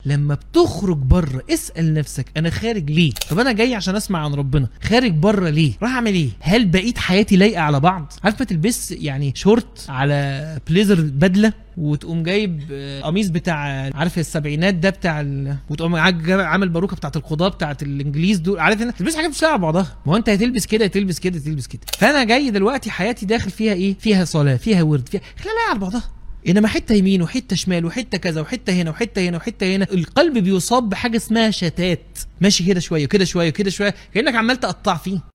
لما بتخرج بره اسال نفسك انا خارج ليه طب انا جاي عشان اسمع عن ربنا خارج بره ليه راح اعمل ايه هل بقيت حياتي لايقه على بعض عارف ما تلبس يعني شورت على بليزر بدله وتقوم جايب آه، قميص بتاع عارف السبعينات ده بتاع ال... وتقوم عاج- عامل باروكه بتاعت القضاه بتاعت الانجليز دول عارف انت تلبس حاجات مش لايقه على بعضها ما هو انت هتلبس كده تلبس كده تلبس كده فانا جاي دلوقتي حياتي داخل فيها ايه فيها صلاه فيها ورد فيها خليها لايقه على بعضها انما حته يمين وحته شمال وحته كذا وحته هنا وحته هنا وحته هنا القلب بيصاب بحاجه اسمها شتات ماشي كده شويه وكده شويه وكده شويه كانك عمال تقطع فيه